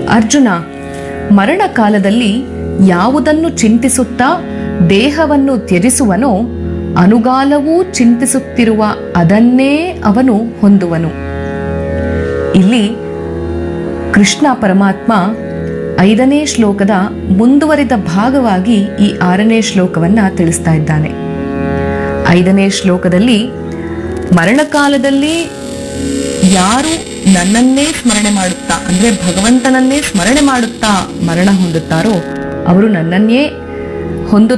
ಅರ್ಜುನ ಮರಣ ಕಾಲದಲ್ಲಿ ಯಾವುದನ್ನು ಚಿಂತಿಸುತ್ತಾ ದೇಹವನ್ನು ತ್ಯಜಿಸುವನೋ ಅನುಗಾಲವೂ ಚಿಂತಿಸುತ್ತಿರುವ ಅದನ್ನೇ ಅವನು ಹೊಂದುವನು ಇಲ್ಲಿ ಕೃಷ್ಣ ಪರಮಾತ್ಮ ಐದನೇ ಶ್ಲೋಕದ ಮುಂದುವರಿದ ಭಾಗವಾಗಿ ಈ ಆರನೇ ಶ್ಲೋಕವನ್ನ ತಿಳಿಸ್ತಾ ಇದ್ದಾನೆ ಐದನೇ ಶ್ಲೋಕದಲ್ಲಿ ಮರಣಕಾಲದಲ್ಲಿ ಯಾರು ನನ್ನನ್ನೇ ಸ್ಮರಣೆ ಮಾಡುತ್ತಾ ಅಂದ್ರೆ ಭಗವಂತನನ್ನೇ ಸ್ಮರಣೆ ಮಾಡುತ್ತಾ ಮರಣ ಹೊಂದುತ್ತಾರೋ ಅವರು ನನ್ನನ್ನೇ ಹೊಂದು